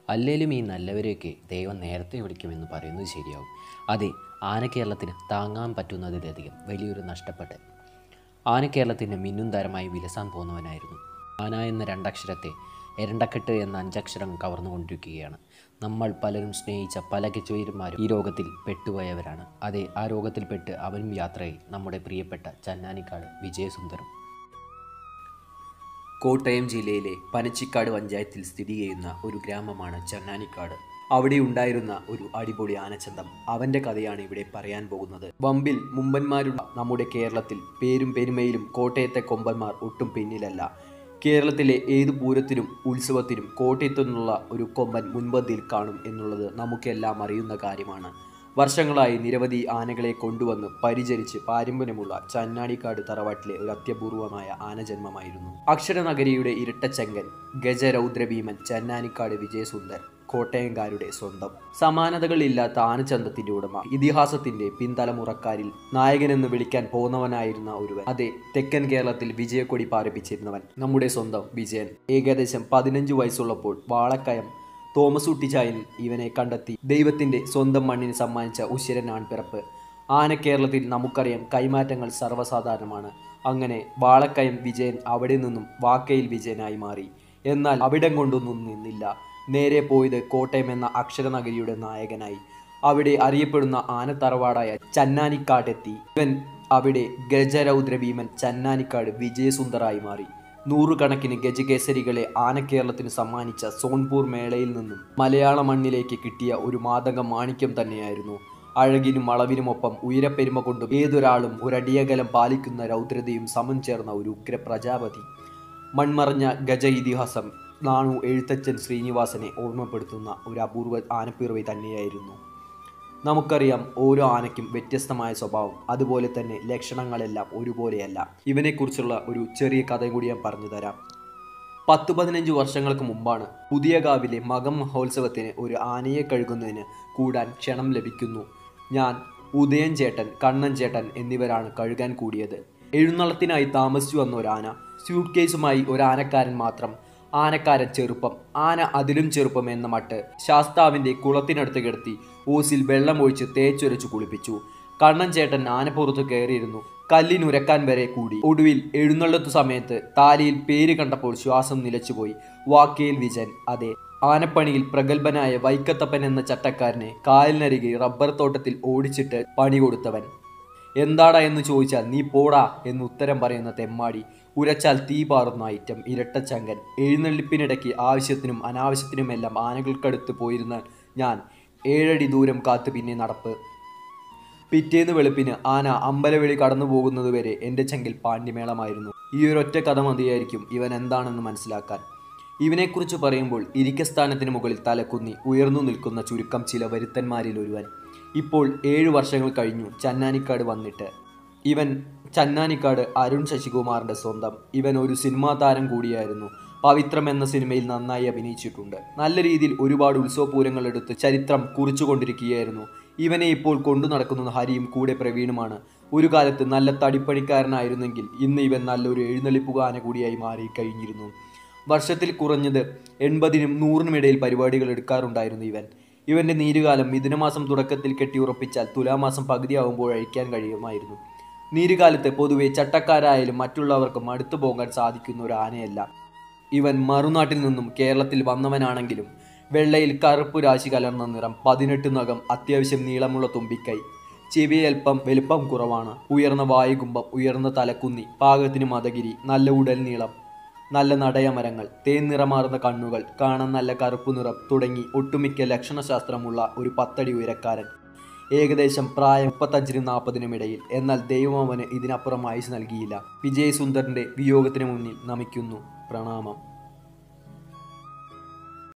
അല്ലേലും ഈ നല്ലവരെയൊക്കെ ദൈവം നേരത്തെ വിളിക്കുമെന്ന് പറയുന്നത് ശരിയാവും അതെ ആനക്കേരളത്തിന് താങ്ങാൻ പറ്റുന്നതിലധികം വലിയൊരു നഷ്ടപ്പെട്ട് ആനക്കേരളത്തിൻ്റെ മിന്നും തരമായി വിലസാൻ പോകുന്നവനായിരുന്നു ആന എന്ന രണ്ടക്ഷരത്തെ എരണ്ടക്കെട്ട് എന്ന അഞ്ചക്ഷരം കവർന്നുകൊണ്ടിരിക്കുകയാണ് നമ്മൾ പലരും സ്നേഹിച്ച പല കെച്ചുവീരന്മാരും ഈ രോഗത്തിൽ പെട്ടുപോയവരാണ് അതെ ആ രോഗത്തിൽപ്പെട്ട് അവനും യാത്രയിൽ നമ്മുടെ പ്രിയപ്പെട്ട ചന്നാനിക്കാട് വിജയസുന്ദരം കോട്ടയം ജില്ലയിലെ പനച്ചിക്കാട് പഞ്ചായത്തിൽ സ്ഥിതി ചെയ്യുന്ന ഒരു ഗ്രാമമാണ് ചന്നാനിക്കാട് അവിടെ ഉണ്ടായിരുന്ന ഒരു അടിപൊളി ആനച്ചന്തം അവന്റെ കഥയാണ് ഇവിടെ പറയാൻ പോകുന്നത് വമ്പിൽ മുമ്പന്മാരുടെ നമ്മുടെ കേരളത്തിൽ പേരും പെരുമയിലും കോട്ടയത്തെ കൊമ്പന്മാർ ഒട്ടും പിന്നിലല്ല കേരളത്തിലെ ഏത് പൂരത്തിനും ഉത്സവത്തിനും കോട്ടയത്തു നിന്നുള്ള ഒരു കൊമ്പൻ മുൻപന്തിയിൽ കാണും എന്നുള്ളത് നമുക്കെല്ലാം അറിയുന്ന കാര്യമാണ് വർഷങ്ങളായി നിരവധി ആനകളെ കൊണ്ടുവന്ന് പരിചരിച്ച് പാരമ്പര്യമുള്ള ചന്നാടിക്കാട് തറവാട്ടിലെ ഒരു അത്യപൂർവമായ ആനജന്മമായിരുന്നു അക്ഷരനഗരിയുടെ ഇരട്ടച്ചങ്കൻ ഗജരൗദ്രഭീമൻ ചന്നാനിക്കാട് വിജയസുന്ദർ കോട്ടയംകാരുടെ സ്വന്തം സമാനതകളില്ലാത്ത ആനച്ചന്തത്തിന്റെ ഉടമ ഇതിഹാസത്തിന്റെ പിൻതലമുറക്കാരിൽ നായകനെന്ന് വിളിക്കാൻ പോന്നവനായിരുന്ന ഒരുവൻ അതെ തെക്കൻ കേരളത്തിൽ വിജയക്കൊടി പാറിപ്പിച്ചിരുന്നവൻ നമ്മുടെ സ്വന്തം വിജയൻ ഏകദേശം പതിനഞ്ച് വയസ്സുള്ളപ്പോൾ വാളക്കയം തോമസ് ഉട്ടിച്ചായൻ ഇവനെ കണ്ടെത്തി ദൈവത്തിന്റെ സ്വന്തം മണ്ണിന് സമ്മാനിച്ച ഉശിരൻ ആൺപിറപ്പ് ആന കേരളത്തിൽ നമുക്കറിയാം കൈമാറ്റങ്ങൾ സർവ്വസാധാരണമാണ് അങ്ങനെ വാളക്കയം വിജയൻ അവിടെ നിന്നും വാക്കയിൽ വിജയനായി മാറി എന്നാൽ അവിടം കൊണ്ടൊന്നും നിന്നില്ല നേരെ പോയത് കോട്ടയം എന്ന അക്ഷരനഗരിയുടെ നായകനായി അവിടെ അറിയപ്പെടുന്ന ആനത്തറവാടായ ചന്നാനിക്കാടെത്തി ഇവൻ അവിടെ ഗജരൗദ്രഭീമൻ ചന്നാനിക്കാട് വിജയസുന്ദറായി മാറി നൂറുകണക്കിന് ഗജകേസരികളെ ആനക്കേരളത്തിന് സമ്മാനിച്ച സോൺപൂർ മേളയിൽ നിന്നും മലയാള മണ്ണിലേക്ക് കിട്ടിയ ഒരു മാതക മാണിക്യം തന്നെയായിരുന്നു അഴകിനും അളവിനുമൊപ്പം ഉയരപ്പെരുമ കൊണ്ടും ഏതൊരാളും ഒരടിയകലം പാലിക്കുന്ന രൗദ്രതയും സമം ചേർന്ന ഒരു ഉഗ്ര പ്രജാപതി മൺമറഞ്ഞ ഗജ ഇതിഹാസം നാണു എഴുത്തച്ഛൻ ശ്രീനിവാസനെ ഓർമ്മപ്പെടുത്തുന്ന ഒരു അപൂർവ ആനപ്പിറവി തന്നെയായിരുന്നു നമുക്കറിയാം ഓരോ ആനയ്ക്കും വ്യത്യസ്തമായ സ്വഭാവം അതുപോലെ തന്നെ ലക്ഷണങ്ങളെല്ലാം ഒരുപോലെയല്ല ഇവനെക്കുറിച്ചുള്ള ഒരു ചെറിയ കഥ കൂടി ഞാൻ പറഞ്ഞു തരാം പത്ത് പതിനഞ്ച് വർഷങ്ങൾക്ക് മുമ്പാണ് പുതിയകാവിലെ മകം മഹോത്സവത്തിന് ഒരു ആനയെ കഴുകുന്നതിന് കൂടാൻ ക്ഷണം ലഭിക്കുന്നു ഞാൻ ഉദയൻ ചേട്ടൻ കണ്ണൻ ചേട്ടൻ എന്നിവരാണ് കഴുകാൻ കൂടിയത് എഴുന്നള്ളത്തിനായി താമസിച്ചു വന്ന ഒരു ആന സ്യൂട്ട് കേസുമായി ഒരു ആനക്കാരൻ മാത്രം ആനക്കാരൻ ചെറുപ്പം ആന അതിലും ചെറുപ്പം എന്ന മട്ട് ശാസ്താവിന്റെ കുളത്തിനടുത്ത് കിടത്തി ഓസിൽ വെള്ളമൊഴിച്ച് തേച്ചൊരച്ചു കുളിപ്പിച്ചു കണ്ണൻ ചേട്ടൻ ആനപ്പുറത്ത് കയറിയിരുന്നു കല്ലിനുരക്കാൻ വരെ കൂടി ഒടുവിൽ എഴുന്നള്ളത്തു സമയത്ത് താലിയിൽ പേര് കണ്ടപ്പോൾ ശ്വാസം നിലച്ചുപോയി വാക്കേൽ വിജൻ അതെ ആനപ്പണിയിൽ പ്രഗത്ഭനായ വൈക്കത്തപ്പൻ എന്ന ചട്ടക്കാരനെ കാലിനരികെ റബ്ബർ തോട്ടത്തിൽ ഓടിച്ചിട്ട് പണി കൊടുത്തവൻ എന്താടാ എന്ന് ചോദിച്ചാൽ നീ പോടാ എന്ന് ഉത്തരം പറയുന്ന തെമ്മാടി ഉരച്ചാൽ തീ പാറുന്ന ഐറ്റം ഇരട്ടച്ചങ്കൻ എഴുന്നള്ളിപ്പിനിടയ്ക്ക് ആവശ്യത്തിനും അനാവശ്യത്തിനുമെല്ലാം ആനകൾക്കടുത്ത് പോയിരുന്ന ഞാൻ ഏഴടി ദൂരം കാത്ത് പിന്നെ നടപ്പ് പിറ്റേന്ന് വെളുപ്പിന് ആന അമ്പലവെളി കടന്നു പോകുന്നതുവരെ എൻ്റെ ചെങ്കിൽ പാണ്ഡിമേളമായിരുന്നു ഈ ഒരൊറ്റ കഥ മതിയായിരിക്കും ഇവൻ എന്താണെന്ന് മനസ്സിലാക്കാൻ ഇവനെക്കുറിച്ച് പറയുമ്പോൾ ഇരിക്കസ്ഥാനത്തിന് മുകളിൽ തലക്കുന്നി ഉയർന്നു നിൽക്കുന്ന ചുരുക്കം ചില വരുത്തന്മാരിൽ ഒരുവൻ ഇപ്പോൾ ഏഴു വർഷങ്ങൾ കഴിഞ്ഞു ചന്നാനിക്കാട് വന്നിട്ട് ഇവൻ ചന്നാനിക്കാട് അരുൺ ശശികുമാറിന്റെ സ്വന്തം ഇവൻ ഒരു സിനിമാ താരം കൂടിയായിരുന്നു പവിത്രം എന്ന സിനിമയിൽ നന്നായി അഭിനയിച്ചിട്ടുണ്ട് നല്ല രീതിയിൽ ഒരുപാട് ഉത്സവപൂരങ്ങൾ എടുത്ത് ചരിത്രം കുറിച്ചുകൊണ്ടിരിക്കുകയായിരുന്നു ഇവനെ ഇപ്പോൾ കൊണ്ടു നടക്കുന്നത് ഹരിയും കൂടെ പ്രവീണുമാണ് ഒരു കാലത്ത് നല്ല തടിപ്പണിക്കാരനായിരുന്നെങ്കിൽ ഇന്ന് ഇവൻ നല്ലൊരു എഴുന്നള്ളിപ്പുകാന കൂടിയായി മാറി കഴിഞ്ഞിരുന്നു വർഷത്തിൽ കുറഞ്ഞത് എൺപതിനും നൂറിനും ഇടയിൽ പരിപാടികൾ എടുക്കാറുണ്ടായിരുന്നു ഇവൻ ഇവന്റെ നീരുകാലം മിഥുനമാസം തുടക്കത്തിൽ കെട്ടിയുറപ്പിച്ചാൽ തുലാമാസം പകുതിയാവുമ്പോൾ അഴിക്കാൻ കഴിയുമായിരുന്നു നീരുകാലത്ത് പൊതുവെ ചട്ടക്കാരായാലും മറ്റുള്ളവർക്കും അടുത്തു പോകാൻ സാധിക്കുന്ന ഒരു ആനയല്ല ഇവൻ മറുനാട്ടിൽ നിന്നും കേരളത്തിൽ വന്നവനാണെങ്കിലും വെള്ളയിൽ കറുപ്പ് രാശി കലർന്ന നിറം പതിനെട്ട് നഖം അത്യാവശ്യം നീളമുള്ള തുമ്പിക്കൈ ചെവി അല്പം വലുപ്പം കുറവാണ് ഉയർന്ന വായുകുംഭം ഉയർന്ന തലക്കുന്നി പാകത്തിന് മതകിരി നല്ല ഉടൽ നീളം നല്ല നടയമരങ്ങൾ തേൻ നിറമാർന്ന കണ്ണുകൾ കാണാൻ നല്ല കറുപ്പു നിറം തുടങ്ങി ഒട്ടുമിക്ക ലക്ഷണശാസ്ത്രമുള്ള ഒരു പത്തടി ഉയരക്കാരൻ ഏകദേശം പ്രായം മുപ്പത്തഞ്ചിനും നാൽപ്പതിനും ഇടയിൽ എന്നാൽ ദൈവം അവന് ഇതിനപ്പുറം ആയുസ് നൽകിയില്ല വിജയസുന്ദറിന്റെ വിയോഗത്തിന് മുന്നിൽ നമിക്കുന്നു പ്രണാമം